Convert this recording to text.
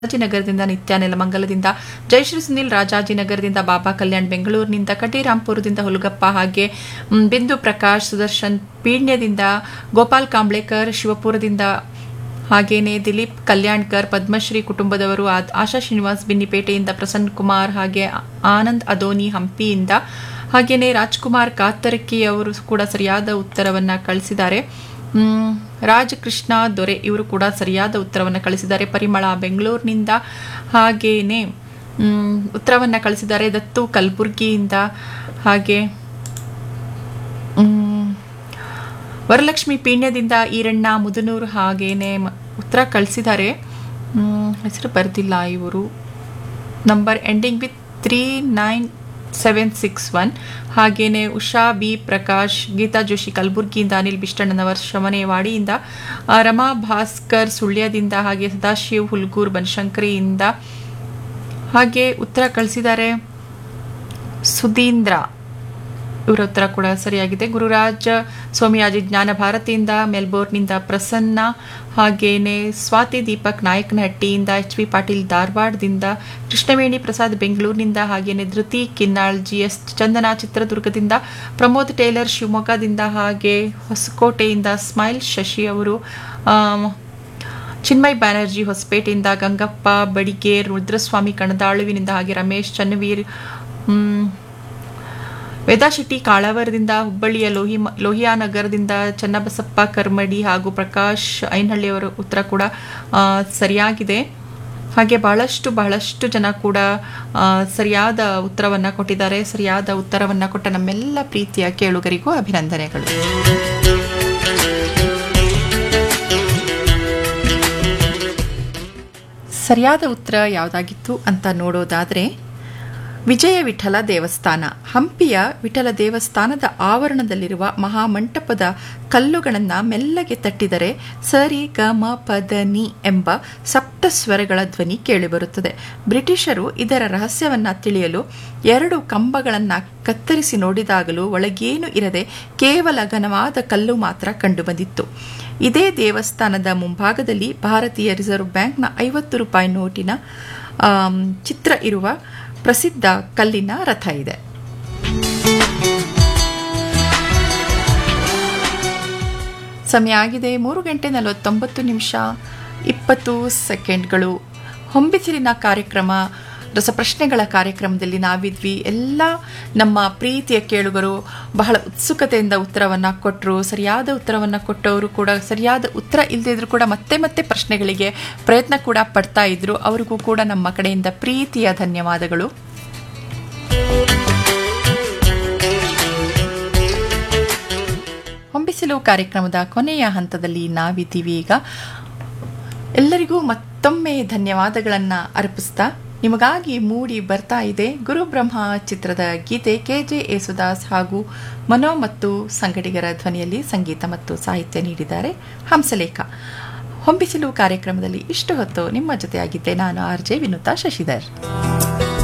ರಾಜಾಜಿನಗರದಿಂದ ನಿತ್ಯ ನೆಲಮಂಗಲದಿಂದ ಜಯಶ್ರೀ ಸುನಿಲ್ ರಾಜಾಜಿನಗರದಿಂದ ಬಾಬಾ ಕಲ್ಯಾಣ್ ಬೆಂಗಳೂರಿನಿಂದ ಕಟೀರಾಂಪುರದಿಂದ ಹುಲಗಪ್ಪ ಹಾಗೆ ಮ್, ಬಿಂದು ಪ್ರಕಾಶ್ ಸುದರ್ಶನ್ ಪೀಣ್ಯದಿಂದ ಗೋಪಾಲ್ ಕಾಂಬ್ಳೇಕರ್ ಶಿವಪುರದಿಂದ ಹಾಗೇನೆ ದಿಲೀಪ್ ಕಲ್ಯಾಣ್ಕರ್ ಪದ್ಮಶ್ರೀ ಕುಟುಂಬದವರು ಆ- ಆಶಾ ಶ್ರೀನಿವಾಸ್ ಬಿನ್ನಿಪೇಟೆಯಿಂದ ಪ್ರಸನ್ನ ಕುಮಾರ್ ಹಾಗೆ ಆನಂದ್ ಅದೋನಿ ಹಂಪಿಯಿಂದ ಹಾಗೇನೆ ರಾಜ್ಕುಮಾರ್ ಕಾತರಕಿ ಅವರು ಕೂಡ ಸರಿಯಾದ ಉತ್ತರವನ್ನ ಕಳಿಸಿದ್ದಾರೆ ಮ್, ರಾಜ್ ಕೃಷ್ಣ ದೊರೆ ಇವರು ಕೂಡ ಸರಿಯಾದ ಉತ್ತರವನ್ನು ಕಳಿಸಿದ್ದಾರೆ ಪರಿಮಳ ಬೆಂಗಳೂರಿನಿಂದ ಹಾಗೇನೆ ಮ್, ಉತ್ತರವನ್ನ ಕಳಿಸಿದ್ದಾರೆ ದತ್ತು ಕಲಬುರ್ಗಿಯಿಂದ ಹಾಗೆ ಮ್, ವರಲಕ್ಷ್ಮಿ ಪೀಣ್ಯದಿಂದ ಈರಣ್ಣ ಮುದನೂರು ಹಾಗೇನೆ ಮ- ಉತ್ತರ ಕಳಿಸಿದ್ದಾರೆ ಮ್, ಹೆಸರು ಬರ್ದಿಲ್ಲ ಇವರು number ending with three nine seven six one ಹಾಗೇನೆ ಉಷಾ ಬಿ ಪ್ರಕಾಶ್ ಗೀತಾ ಜೋಶಿ ಕಲಬುರ್ಗಿಯಿಂದ ಅನಿಲ್ ಬಿಷ್ಟಣ್ಣನವರ್ ಶಮನೇವಾಡಿಯಿಂದ ಆ, ರಮಾ ಭಾಸ್ಕರ್ ಸುಳ್ಯದಿಂದ ಹಾಗೆ ಸದಾಶಿವ್ ಹುಲ್ಗೂರ್ ಬನಶಂಕರಿಯಿಂದ ಹಾಗೆ ಉತ್ತರ ಕಳಿಸಿದ್ದಾರೆ ಸುಧೀಂದ್ರ ಇವರ ಉತ್ತರ ಕೂಡ ಸರಿಯಾಗಿದೆ ಗುರುರಾಜ್ ಸೋಮಿಯಾಜಿ ಜ್ಞಾನ ಭಾರತಿಯಿಂದ ಮೆಲ್ಬೋರ್ನ್ನಿಂದ ಪ್ರಸನ್ನ ಹಾಗೇನೆ ಸ್ವಾತಿ ದೀಪಕ್ ನಾಯಕನಹಟ್ಟಿಯಿಂದ ಎಚ್ ವಿ ಪಾಟೀಲ್ ಧಾರವಾಡದಿಂದ ಕೃಷ್ಣವೇಣಿ ಪ್ರಸಾದ್ ಬೆಂಗಳೂರಿನಿಂದ ಹಾಗೇನೆ ಧೃತಿ ಕಿನ್ನಾಳ್ ಜಿ ಎಸ್ ಚಂದನ ಚಿತ್ರದುರ್ಗದಿಂದ ಪ್ರಮೋದ್ ಟೇಲರ್ ಶಿವಮೊಗ್ಗದಿಂದ ಹಾಗೆ ಹೊಸಕೋಟೆಯಿಂದ ಸ್ಮೈಲ್ ಶಶಿ ಅವರು ಆಮ್, ಚಿನ್ಮಯ್ ಬ್ಯಾನರ್ಜಿ ಹೊಸಪೇಟೆಯಿಂದ ಗಂಗಪ್ಪ ಬಡಿಗೇರ್ ರುದ್ರಸ್ವಾಮಿ ಕಣದಾಳುವಿನಿಂದ ಹಾಗೆ ರಮೇಶ್ ಚನ್ನವೀರ್ ಮ್, ವೇದಾಶೆಟ್ಟಿ ಕಾಳಾವರದಿಂದ ಹುಬ್ಬಳ್ಳಿಯ ಲೋಹಿ ಲೋಹಿಯಾನಗರದಿಂದ ಚನ್ನಬಸಪ್ಪ ಕರ್ಮಡಿ ಹಾಗೂ ಪ್ರಕಾಶ್ ಐನಹಳ್ಳಿಯವರ ಉತ್ತರ ಕೂಡ ಆ, ಸರಿಯಾಗಿದೆ ಹಾಗೆ ಬಹಳಷ್ಟು ಬಹಳಷ್ಟು ಜನ ಕೂಡ ಆ, ಸರಿಯಾದ ಉತ್ತರವನ್ನು ಕೊಟ್ಟಿದ್ದಾರೆ ಸರಿಯಾದ ಉತ್ತರವನ್ನು ಕೊಟ್ಟ ನಮ್ಮೆಲ್ಲ ಪ್ರೀತಿಯ ಕೇಳುಗರಿಗೂ ಅಭಿನಂದನೆಗಳು ಸರಿಯಾದ ಉತ್ತರ ಯಾವುದಾಗಿತ್ತು ಅಂತ ನೋಡೋದಾದರೆ ವಿಜಯ ವಿಠಲ ದೇವಸ್ಥಾನ ಹಂಪಿಯ ವಿಠಲ ದೇವಸ್ಥಾನದ ಆವರಣದಲ್ಲಿರುವ ಮಹಾಮಂಟಪದ ಕಲ್ಲುಗಳನ್ನು ಮೆಲ್ಲಗೆ ತಟ್ಟಿದರೆ ಸರಿ ಗ ಮ ಪದ ನಿ ಎಂಬ ಸಪ್ತ ಸ್ವರಗಳ ಧ್ವನಿ ಕೇಳಿಬರುತ್ತದೆ ಬ್ರಿಟಿಷರು ಇದರ ರಹಸ್ಯವನ್ನ ತಿಳಿಯಲು ಎರಡು ಕಂಬಗಳನ್ನು ಕತ್ತರಿಸಿ ನೋಡಿದಾಗಲೂ ಒಳಗೇನು ಇರದೆ ಕೇವಲ ಘನವಾದ ಕಲ್ಲು ಮಾತ್ರ ಕಂಡುಬಂದಿತ್ತು ಇದೇ ದೇವಸ್ಥಾನದ ಮುಂಭಾಗದಲ್ಲಿ ಭಾರತೀಯ ರಿಸರ್ವ್ ಬ್ಯಾಂಕ್ನ ಐವತ್ತು ರೂಪಾಯಿ ನೋಟಿನ ಆಮ್, ಚಿತ್ರ ಇರುವ ಪ್ರಸಿದ್ಧ ಕಲ್ಲಿನ ರಥ ಇದೆ ಸಮಯ ಆಗಿದೆ ಮೂರು ಗಂಟೆ ನಲವತ್ತೊಂಬತ್ತು ನಿಮಿಷ ಇಪ್ಪತ್ತು ಸೆಕೆಂಡ್ಗಳು ಹೊಂಬಿಸಿಲಿನ ಕಾರ್ಯಕ್ರಮ ರಸಪ್ರಶ್ನೆಗಳ ಕಾರ್ಯಕ್ರಮದಲ್ಲಿ ನಾವಿದ್ವಿ ಎಲ್ಲ ನಮ್ಮ ಪ್ರೀತಿಯ ಕೇಳುಗರು ಬಹಳ ಉತ್ಸುಕತೆಯಿಂದ ಉತ್ತರವನ್ನು ಕೊಟ್ಟರು ಸರಿಯಾದ ಉತ್ತರವನ್ನು ಕೊಟ್ಟವರು ಕೂಡ ಸರಿಯಾದ ಉತ್ತರ ಇಲ್ಲದಿದ್ರು ಕೂಡ ಮತ್ತೆ ಮತ್ತೆ ಪ್ರಶ್ನೆಗಳಿಗೆ ಪ್ರಯತ್ನ ಕೂಡ ಪಡ್ತಾ ಇದ್ರು ಅವರಿಗೂ ಕೂಡ ನಮ್ಮ ಕಡೆಯಿಂದ ಪ್ರೀತಿಯ ಧನ್ಯವಾದಗಳು ಹೊಂಬಿಸಿಲು ಕಾರ್ಯಕ್ರಮದ ಕೊನೆಯ ಹಂತದಲ್ಲಿ ನಾವಿದ್ದೀವಿ ಈಗ ಎಲ್ಲರಿಗೂ ಮತ್ತೊಮ್ಮೆ ಧನ್ಯವಾದಗಳನ್ನು ಅರ್ಪಿಸ್ತಾ ನಿಮಗಾಗಿ ಮೂಡಿ ಬರ್ತಾ ಇದೆ ಗುರುಬ್ರಹ್ಮ ಚಿತ್ರದ ಗೀತೆ ಕೆ ಜೆ ಯೇಸುದಾಸ್ ಹಾಗೂ ಮನೋ ಮತ್ತು ಸಂಗಡಿಗರ ಧ್ವನಿಯಲ್ಲಿ ಸಂಗೀತ ಮತ್ತು ಸಾಹಿತ್ಯ ನೀಡಿದ್ದಾರೆ ಹಂಸಲೇಖ ಹೊಂಬಿಸಿಲು ಕಾರ್ಯಕ್ರಮದಲ್ಲಿ ಇಷ್ಟು ಹೊತ್ತು ನಿಮ್ಮ ಜೊತೆಯಾಗಿದ್ದೆ ನಾನು ಆರ್ ಜೆ ವಿನುತಾ ಶಶಿಧರ್